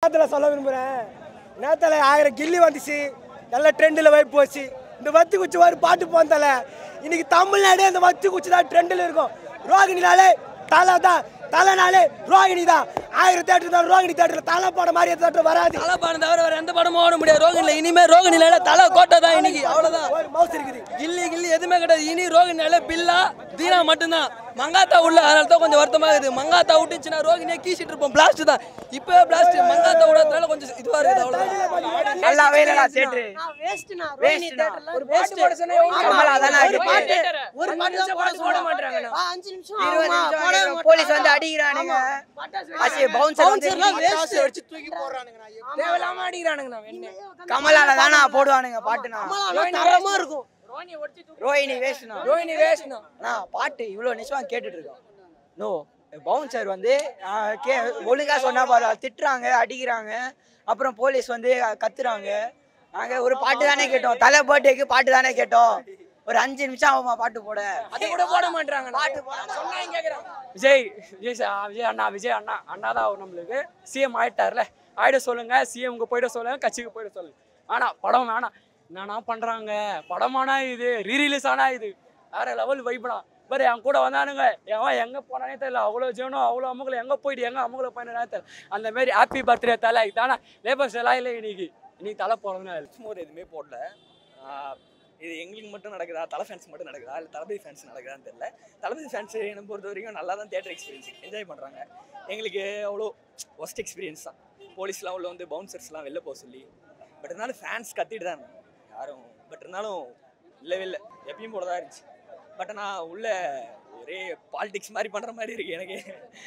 நேரத்தில் சொல்ல விரும்புகிறேன் நேரத்தில் ஆயிரம் கில்லி வந்துச்சு நல்ல ட்ரெண்டில் வைப் போச்சு இந்த வத்தி குச்சி ஒரு பாட்டு போந்தல இன்னைக்கு தமிழ்நாடே இந்த வத்தி குச்சி தான் ட்ரெண்டில் இருக்கும் ரோகிணினாலே தலை தான் தலைனாலே ரோகிணி தான் ஆயிரம் தேட்டர் தான் ரோகிணி தேட்டரில் தலை போட மாதிரி தேட்டர் வராது தலை பாடம் தவிர வேற எந்த படமும் ஓட முடியாது ரோகிணில இனிமே ரோகிணில தலை கோட்டை தான் இன்னைக்கு அவ்வளவுதான் ஒரு மவுஸ் இருக்குது கில்லி கில்லி எதுவுமே கிடையாது இனி ரோகிணில பில்லா தீனா மட்டும்தான் மங்காத்தா உள்ள அதனால தான் கொஞ்சம் வருத்தமா இருக்குது மங்காத்தா விட்டுச்சுன்னா ரோகிணியை கீசிட்டு இருப்போம் பிளாஸ்ட் தான் இப்போ பிளாஸ்ட் மங்காத்தா விடாதனால கொஞ்சம் இதுவா இருக்குது அவ்வளவுதான் நல்லாவே இல்லடா தேட்ரு வேஸ்ட்னா வேஸ்ட்னா ஒரு பாட்டு போட சொன்னா எவ்வளவு கமலா தானே ஒரு இருக்கு. பாட்டு ஒரு அஞ்சு பாட்டு நிமிஷம் தான் பாட்டு போட மாட்டாங்கண்ணா ஆ, அஞ்சு நிமிஷம் இருபது ஆகுமா? நிமிஷம் போடவே ஆகிடும். மாட்டாங்க. போலீஸ் வந்து அடிக்கிறானுங்க அசி பவுன்சர் வந்து பவுன்சர்லாம் waste. தேவையில்லாம அடிக்கிறானுங்கண்ணா என்ன கமலால தானா போடுவானுங்க பாட்டுனா கமலாலாம் தரமா இருக்கும் ரோஹிணி வேஸ்ட்னா ரோஹிணி வேஷனம் நான் பாட்டு இவ்வளோ நிமிஷம் கேட்டுட்டு இருக்கோம் நோ பவுன்சர் வந்து ஆ, கே ஒழுங்கா சொன்னா பாரு திட்டுறாங்க அடிக்கிறாங்க அப்புறம் போலீஸ் வந்து கத்துறாங்க நாங்க ஒரு பாட்டு தானே கேட்டோம் தலை பர்த்டேக்கு பாட்டு தானே கேட்டோம் ஒரு அஞ்சு நிமிஷம் ஆகுமா பாட்டு போட அது கூட போட மாட்டாங்க பாட்டு போட சொன்னா கேக்குறான் விஜய் விஜய் சா- விஜய் அண்ணா விஜய் அண்ணா அண்ணா தான் அவர் நம்மளுக்கு சிஎம் ஆயிட்டார்ல ஆயிட சொல்லுங்க சிஎம்க்கு போயிட சொல்லுங்க கட்சிக்கு போயிட சொல்லுங்க ஆனா படம் வேணாம் என்னண்ணா பண்றாங்க படமானா இது ரீரிலீஸ் ஆனா இது வேற லெவல் வைப்னா பாரு என் கூட வந்தானுங்க எவன் எங்க போனானே தெரியல அவ்வளோ ஜீவனம் அவ்வளோ அமுகல எங்க போயிட்டு எங்க அமுகல போயினா தெரியல அந்த மாதிரி ஹாப்பி பர்த்டே தலை தானே லேபர்ஸ் எல்லாம் இல்லை இன்னைக்கு இன்னைக்கு தலை போறதுனா சும்மா எதுவுமே போடல ஆஹ் இது எங்களுக்கு மட்டும் நடக்குதா தலை ஃபேன்ஸ் மட்டும் நடக்குதா இல்லை தளபதி ஃபேன்ஸ் நடக்குதான்னு தெரியல தளபதி ஃபேன்ஸ் என்னை பொறுத்த வரைக்கும் நல்லா தான் தேட்டர் எக்ஸ்பீரியன்ஸ் என்ஜாய் பண்ணுறாங்க எங்களுக்கு அவ்வளோ ஒஸ்ட் எக்ஸ்பீரியன்ஸ் தான் போலீஸ்லாம் உள்ள வந்து பவுன்சர்ஸ்லாம் வெளில போக சொல்லி பட் இருந்தாலும் ஃபேன்ஸ் கத்திட்டு தான் இருந்தாங்க யாரும் பட் இருந்தாலும் இல்லவே இல்லை எப்பயும் போல தான் இருந்துச்சு பட் ஆனால் உள்ள ஒரே பாலிடிக்ஸ் மாதிரி பண்ணுற மாதிரி இருக்கு எனக்கு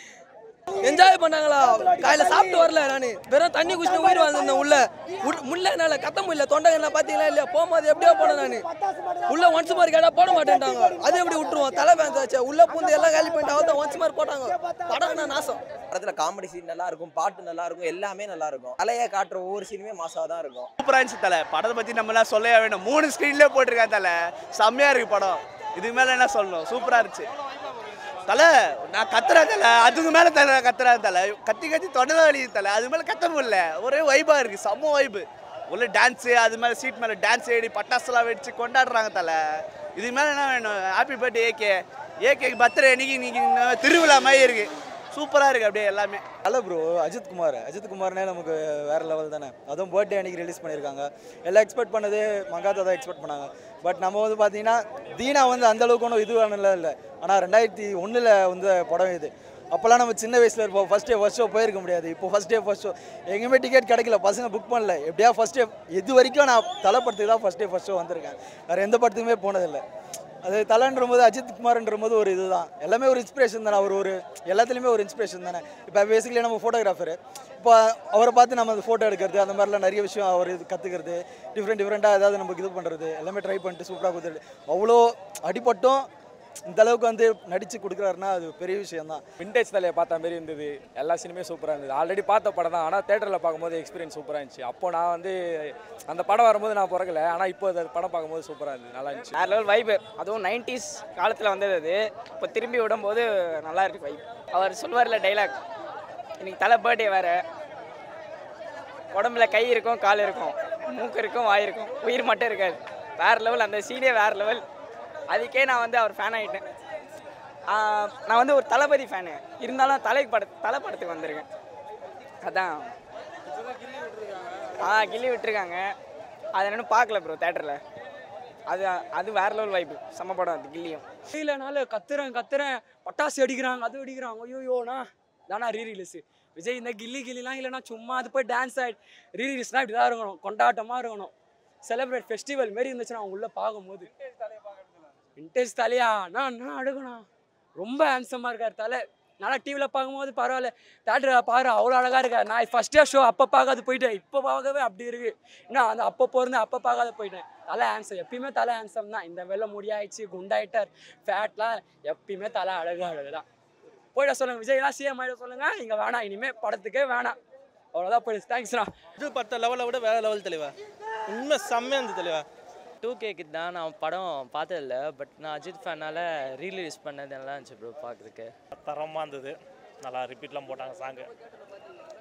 என்ஜாய் பண்ணாங்களா காலையில சாப்பிட்டு வரல நானு வெறும் தண்ணி குடிச்சு உயிர் வாழ்ந்தேன் உள்ள உள்ள- முள்ள என்னால கத்த முடியல தொண்டை பாத்தீங்களா இல்லையா போகும்போது எப்படியோ போனேன் நானு உள்ள ஒன்ஸ் மார்க் கேட்டா போட மாட்டேன்ட்டாங்க அது எப்படி விட்டுருவோம் தலை பேந்தாச்சு உள்ள பூந்து எல்லாம் காலி பண்ணிட்டு அவன் ஒன்ஸ் மார்க் போட்டாங்க படம் நான் நாசம் படத்துல காமெடி சீன் நல்லா இருக்கும் பாட்டு நல்லா இருக்கும் எல்லாமே நல்லா இருக்கும் தலையை காட்டுற ஒவ்வொரு சீனுமே மாசா தான் இருக்கும் சூப்பராக இருந்துச்சு தலை படத்தை பற்றி நம்மளாம் சொல்லவே வேணும் மூணு ஸ்க்ரீன்லேயே போட்டிருக்காங்க தலை செம்மையாக இருக்கு படம் இதுக்கு மேலே என்ன சொல்லணும் சூப்பராக இருந்துச்சு தலை நான் கத்துறேன் தலை அதுக்கு மேலே தலை கத்துறேன் தலை கத்தி கத்தி தொண்டை வலி தலை அது மேலே கத்த முடியல ஒரே வைபாக இருக்குது செம்ம வைப்பு உள்ள டான்ஸு அது மேலே சீட் மேலே டான்ஸ் ஆடி பட்டாசுலாம் வெடிச்சு கொண்டாடுறாங்க தலை இதுக்கு மேலே என்ன வேணும் happy birthday AK AK birthday அன்னைக்கு இன்னைக்கு திருவிழா மாதிரி இருக்குது சூப்பராக இருக்குது அப்படியே எல்லாமே ஹலோ ப்ரோ அஜித் குமார் அஜித் குமார்னே நமக்கு வேற லெவல் தானே அதுவும் பர்த்டே அன்னைக்கு ரிலீஸ் பண்ணியிருக்காங்க எல்லாம் எக்ஸ்பெக்ட் பண்ணது மங்காத்தா தான் எக்ஸ்பெக்ட் பண்ணாங்க பட் நம்ம வந்து பார்த்தீங்கன்னா தீனா வந்து அந்த அளவுக்கு ஒன்றும் இதுவானல இல்லை ஆனால் ரெண்டாயிரத்தி ஒன்றில் வந்து படம் இது அப்போல்லாம் நம்ம சின்ன வயசில் இருப்போம் ஃபஸ்ட் டே ஃபர்ஸ்ட் ஷோ போயிருக்க முடியாது இப்போ ஃபஸ்ட் டே ஃபர்ஸ்ட் ஷோ எங்கேயுமே டிக்கெட் கிடைக்கல பசங்க புக் பண்ணல எப்படியா ஃபஸ்ட் டே இது வரைக்கும் நான் தலை படத்துக்கு தான் ஃபஸ்ட் டே ஃபர்ஸ்ட் ஷோ வந்திருக்கேன் வேறு எந்த படத்துக்குமே போனதில்லை அது தலைன்ற போது அஜித் குமார்ன்ற போது ஒரு இதுதான் எல்லாமே ஒரு இன்ஸ்பிரேஷன் தானே அவர் ஒரு எல்லாத்துலேயுமே ஒரு இன்ஸ்பிரேஷன் தானே இப்போ பேசிக்கலி நம்ம ஃபோட்டோகிராஃபர் இப்போ அவரை பார்த்து நம்ம அந்த ஃபோட்டோ எடுக்கிறது அந்த மாதிரிலாம் நிறைய விஷயம் அவர் இது கற்றுக்கிறது டிஃப்ரெண்ட் டிஃப்ரெண்ட்டாக ஏதாவது நமக்கு இது பண்ணுறது எல்லாமே ட்ரை பண்ணிட்டு சூப்பராக கொடுத்துட்டு அவ்வளோ அடிபட்டும் இந்த அளவுக்கு வந்து நடித்து கொடுக்குறாருன்னா அது பெரிய விஷயம் தான் விண்டேஜ் தலையை பார்த்த மாதிரி இருந்தது எல்லா சீனுமே சூப்பராக இருந்தது ஆல்ரெடி பார்த்த படம் தான் ஆனால் தேட்டரில் பார்க்கும்போது எக்ஸ்பீரியன்ஸ் சூப்பராக இருந்துச்சு அப்போ நான் வந்து அந்த படம் வரும்போது நான் பிறக்கல ஆனால் இப்போ அந்த படம் பார்க்கும்போது சூப்பராக இருந்தது நல்லா இருந்துச்சு வேற லெவல் வைப்பு அதுவும் நைன்டிஸ் காலத்தில் வந்தது அது இப்போ திரும்பி விடும்போது நல்லா இருக்கு வைப் அவர் சொல்வார்ல டைலாக் இன்னைக்கு தலை பர்த்டே வேற உடம்புல கை இருக்கும் கால் இருக்கும் மூக்கு இருக்கும் வாய் இருக்கும் உயிர் மட்டும் இருக்காது வேற லெவல் அந்த சீனே வேற லெவல் அதுக்கே நான் வந்து அவர் ஃபேன் ஆகிட்டேன் நான் வந்து ஒரு தளபதி ஃபேனு இருந்தாலும் தலை பட தலை படத்துக்கு வந்திருக்கேன் அதான் ஆ கில்லி விட்டுருக்காங்க அதை இன்னும் பார்க்கல ப்ரோ தேட்டரில் அது அது வேற லெவல் வைப்பு செம்ம படம் அது கில்லியும் இல்லைனால கத்துறேன் கத்துறேன் பட்டாசு அடிக்கிறாங்க அது அடிக்கிறாங்க ஐயோயோண்ணா தானா ரீ ரிலீஸ் விஜய் இந்த கில்லி கில்லிலாம் இல்லைனா சும்மா அது போய் டான்ஸ் ஆடி ரீ ரிலீஸ்னால் இப்படி தான் இருக்கணும் கொண்டாட்டமாக இருக்கணும் செலிப்ரேட் ஃபெஸ்டிவல் மாரி இருந்துச்சுன்னா அவங்க உள்ள பார்க்கும்போது விண்டேஜ் தலையா அண்ணா அண்ணா அடுக்கணும் ரொம்ப ஹேண்ட்ஸமாக இருக்கார் தலை நல்லா டிவியில் பார்க்கும்போது பரவாயில்ல தேட்டரில் பாரு அவ்வளோ அழகாக இருக்கார் நான் ஃபஸ்ட் டே ஷோ அப்போ பார்க்காது போயிட்டேன் இப்போ பார்க்கவே அப்படி இருக்கு இன்னும் அந்த அப்போ பிறந்து அப்போ பார்க்காத போயிட்டேன் தலை ஹேண்ட்ஸம் எப்பயுமே தலை ஹேண்ட்ஸம் தான் இந்த வெள்ளை முடியாயிடுச்சு குண்டாயிட்டார் ஃபேட்லாம் எப்பயுமே தலை அழகு அழகு தான் போயிட சொல்லுங்க விஜய்லாம் சிஎம் ஆகிட சொல்லுங்க இங்கே வேணாம் இனிமேல் படத்துக்கே வேணாம் அவ்வளோதான் போயிடுச்சு தேங்க்ஸ்ண்ணா இது பத்த லெவலை விட வேற லெவல் தெளிவா உண்மை செம்மையா இருந்தது தெளிவா டூ கேக்கு தான் நான் படம் பார்த்ததில்ல பட் நான் அஜித் ஃபேனால் ரீலீஸ் பண்ணது நல்லா இருந்துச்சு ப்ரோ பார்க்குறதுக்கு தரமாக இருந்தது நல்லா ரிப்பீட்லாம் போட்டாங்க சாங்கு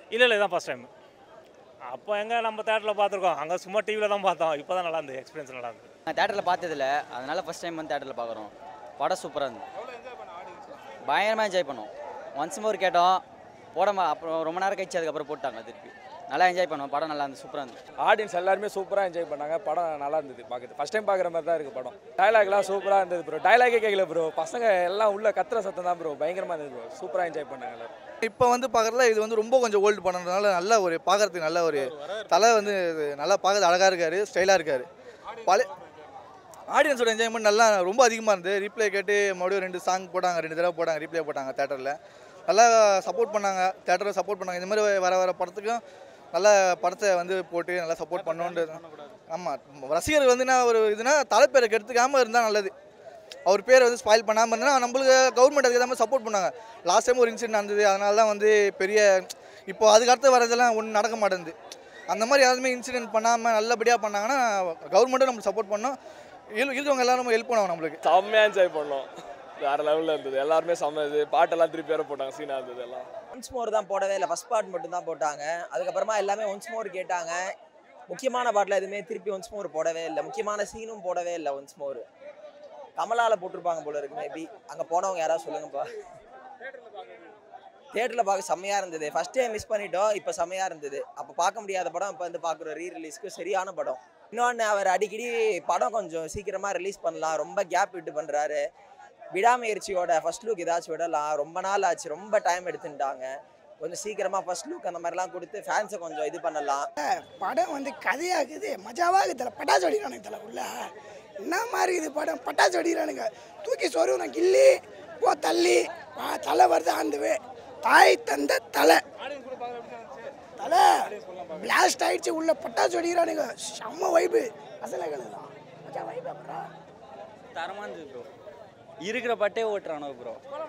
இல்லை இல்லை இதான் ஃபஸ்ட் டைம் அப்போ எங்கே நம்ம தேட்டரில் பார்த்துருக்கோம் அங்கே சும்மா டிவியில் தான் பார்த்தோம் இப்போ தான் நல்லா இருந்தது எக்ஸ்பீரியன்ஸ் நல்லா இருந்தது நான் தேட்டரில் பார்த்ததில்ல அதனால ஃபஸ்ட் டைம் வந்து தேட்டரில் பார்க்குறோம் படம் சூப்பராக இருந்தது பயங்கரமாக என்ஜாய் பண்ணோம் ஒன்ஸ் மோர் கேட்டோம் போடாம அப்புறம் ரொம்ப நேரம் கழிச்சு அதுக்கப்புறம் போட்டாங்க திருப்பி நல்லா என்ஜாய் பண்ணோம் படம் நல்லா இருந்தது சூப்பராக இருந்தது ஆடியன்ஸ் எல்லாருமே சூப்பராக என்ஜாய் பண்ணாங்க படம் நல்லா இருந்தது பார்க்குறது ஃபஸ்ட் டைம் பார்க்குற மாதிரி தான் இருக்குது படம் டைலாக்லாம் சூப்பராக இருந்தது ப்ரோ டைலாகே கேட்கல ப்ரோ பசங்க எல்லாம் உள்ள கத்துற சத்தம் தான் ப்ரோ பயங்கரமாக இருந்தது ப்ரோ சூப்பராக என்ஜாய் பண்ணாங்க எல்லாரும் இப்போ வந்து பார்க்குறதுல இது வந்து ரொம்ப கொஞ்சம் ஓல்டு பண்ணதுனால நல்ல ஒரு பார்க்கறதுக்கு நல்ல ஒரு தலை வந்து இது நல்லா பார்க்கறது அழகாக இருக்காரு ஸ்டைலாக இருக்காரு பழைய ஆடியன்ஸோட என்ஜாய்மெண்ட் நல்லா ரொம்ப அதிகமாக இருந்தது ரீப்ளே கேட்டு மறுபடியும் ரெண்டு சாங் போட்டாங்க ரெண்டு தடவை போட்டாங்க ரீப்ளே போட்டாங்க தேட்டரில் நல்லா சப்போர்ட் பண்ணாங்க தேட்டரில் சப்போர்ட் பண்ணாங்க இந்த மாதிரி வர வர படத்துக்கும் நல்ல படத்தை வந்து போட்டு நல்லா சப்போர்ட் பண்ணோன்றது ஆமாம் ரசிகர்கள் வந்து என்ன ஒரு இதுனா தலைப்பேரை கெடுத்துக்காமல் இருந்தால் நல்லது அவர் பேர் வந்து ஸ்பாயில் பண்ணாமல் இருந்தால் நம்மளுக்கு கவர்மெண்ட் அதுக்கு மாதிரி சப்போர்ட் பண்ணாங்க லாஸ்ட் டைம் ஒரு இன்சிடென்ட் நடந்தது அதனால தான் வந்து பெரிய இப்போ அதுக்கு அடுத்து வரதெல்லாம் ஒன்றும் நடக்க மாட்டேங்குது அந்த மாதிரி யாருமே இன்சிடென்ட் பண்ணாமல் நல்லபடியாக பண்ணாங்கன்னா கவர்மெண்ட்டும் நம்மளுக்கு சப்போர்ட் பண்ணோம் இரு- இருக்கிறவங்க எல்லாரும் ஹெல்ப் பண்ணுவாங்க நம்மளுக்கு செம்மையாக என்ஜாய் பண்ணோம் வேற லெவலில் இருந்தது எல்லாருமே செம்ம இது பாட்டெல்லாம் திருப்பி வேற போட்டாங்க சீனாக இருந்தது எல்லாம் ஒன்ஸ் மோர் தான் போடவே இல்லை ஃபஸ்ட் பார்ட் மட்டும் தான் போட்டாங்க அதுக்கப்புறமா எல்லாமே ஒன்ஸ் மோர் கேட்டாங்க முக்கியமான பாட்டில் எதுவுமே திருப்பி ஒன்ஸ் மோர் போடவே இல்லை முக்கியமான சீனும் போடவே இல்லை ஒன்ஸ் மோர் கமலால போட்டிருப்பாங்க போல இருக்கு மேபி அங்கே போனவங்க யாராவது சொல்லுங்கப்பா தேட்டரில் பார்க்க செம்மையாக இருந்தது ஃபர்ஸ்ட் டைம் மிஸ் பண்ணிட்டோம் இப்போ செம்மையாக இருந்தது அப்போ பார்க்க முடியாத படம் இப்போ வந்து பார்க்குறோம் ரீ ரிலீஸ்க்கு சரியான படம் இன்னொன்று அவர் அடிக்கடி படம் கொஞ்சம் சீக்கிரமாக ரிலீஸ் பண்ணலாம் ரொம்ப கேப் விட்டு பண்ணுறாரு விடாமுயற்சியோட ஃபர்ஸ்ட் லுக் ஏதாச்சும் விடலாம் ரொம்ப நாள் ஆச்சு ரொம்ப டைம் எடுத்துட்டாங்க கொஞ்சம் சீக்கிரமாக ஃபர்ஸ்ட் லுக் அந்த மாதிரிலாம் கொடுத்து ஃபேன்ஸை கொஞ்சம் இது பண்ணலாம் படம் வந்து கதையாகுது மஜாவாக தலை பட்டாசு வெடிக்கிறானுங்க தலை உள்ள என்ன மாதிரி இது படம் பட்டாசு வெடிக்கிறானுங்க தூக்கி சொருவணும் கில்லி போ தள்ளி வா தலை வருது ஆண்டுவே தாய் தந்த தலை தலை பிளாஸ்ட் ஆயிடுச்சு உள்ள பட்டாசு வெடிக்கிறானுங்க செம்ம வைப்பு அசல தான் வைப்பு அப்புறம் தரமாக இருந்தது ப்ரோ இருக்கிற பட்டே ஓட்டுறானோ ப்ரோ